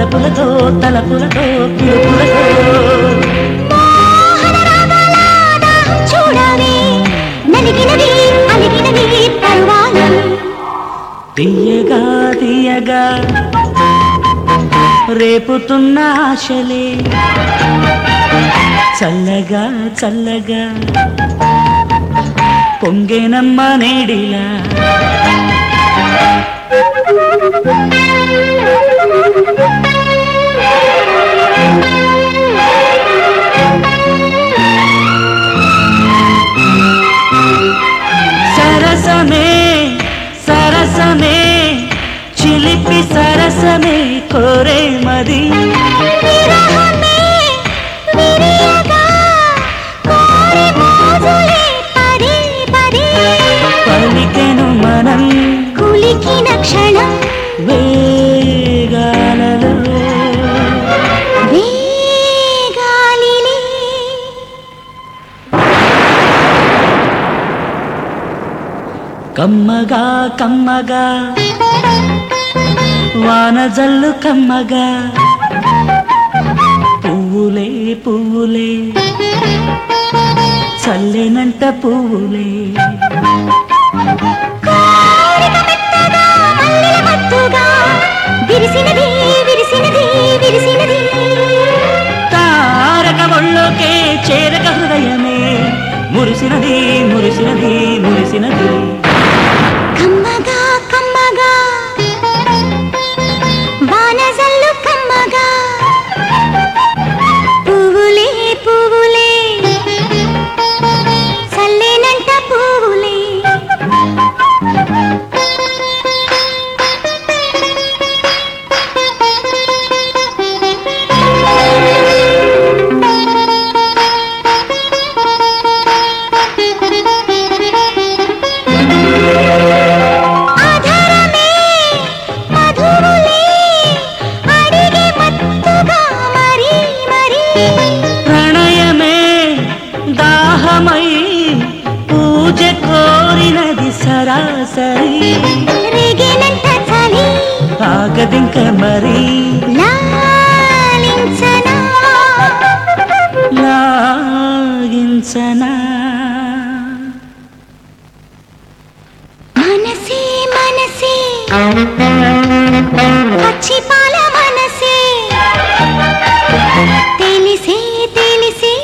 వలపులతో తలపులతో పిలుపులతో మోహన రాగాల దాహం చూడాలి నలిగినది అలిగినది పరువాలి తీయగా తీయగా రేపుతున్న ఆశలే చల్లగా చల్లగా పొంగేనమ్మ నేడిలా సరసమే సరసమే చిలిపి సరసమే కోరే మది విరహమే విరియగా కోరి మోజులే పదే పదే పలికెను మనం కులికిన క్షణం వేగాలలో వేగాలిలే కమ్మగా కమ్మగా వాన జల్లు కమ్మగా పువ్వులే పువ్వులే చల్లెనంట పువ్వులే కోరిక మెత్తగా మల్లెల మత్తుగా విరిసినది విరిసినది విరిసినది తారక ఒళ్ళోకే చేరక హృదయమే మురిసినది మురిసినది మురిసినది కమ్మగా కమ్మగా వానజల్లు కమ్మగా పువ్వులే పువ్వులే చల్లేనంట పువ్వులే ఆధారమే మధువులే అడిగే మత్తుగా మరి మరి ప్రణయమే దాహమై పూజ కోరినది సరాసరి రేగేనంట చలి ఆగదింక మరి లాలించనా లాగించనా మనసే మనసే పచ్చి పాల మనసే తెలిసే తెలిసే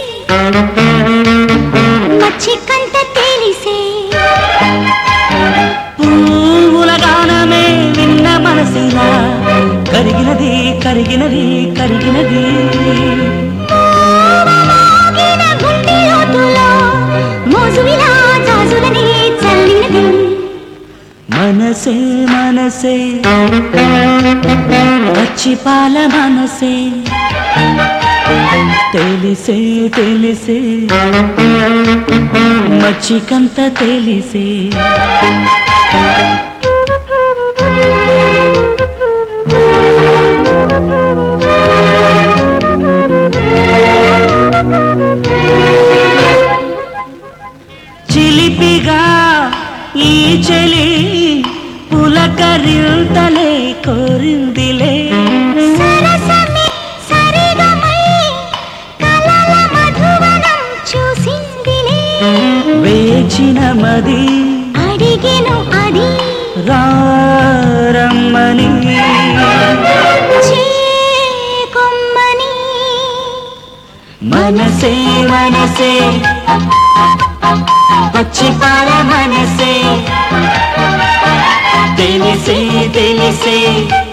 మచ్చి కంట తెలిసే పువ్వుల గానమే విన్న మనసిలా కరిగినది కరిగినది కరిగినది మోగిన గుండె లోతులో మోజువిలా జాజులని చల్లినది మనసే మనసే పచ్చి పాల మనసే తెలిసే తెలిసే మచ్చికంత తెలిసే చిలిపిగా ఈ చెలి పులకరింతలే కోరిందిలే సరసమే సరిగమై కలల మధువనం చూసిందిలే వేచిన మది అడిగెను అది రారమ్మని చేకొమ్మని మనసే మనసే పచ్చి పాల మనసే తెలిసే తెలిసే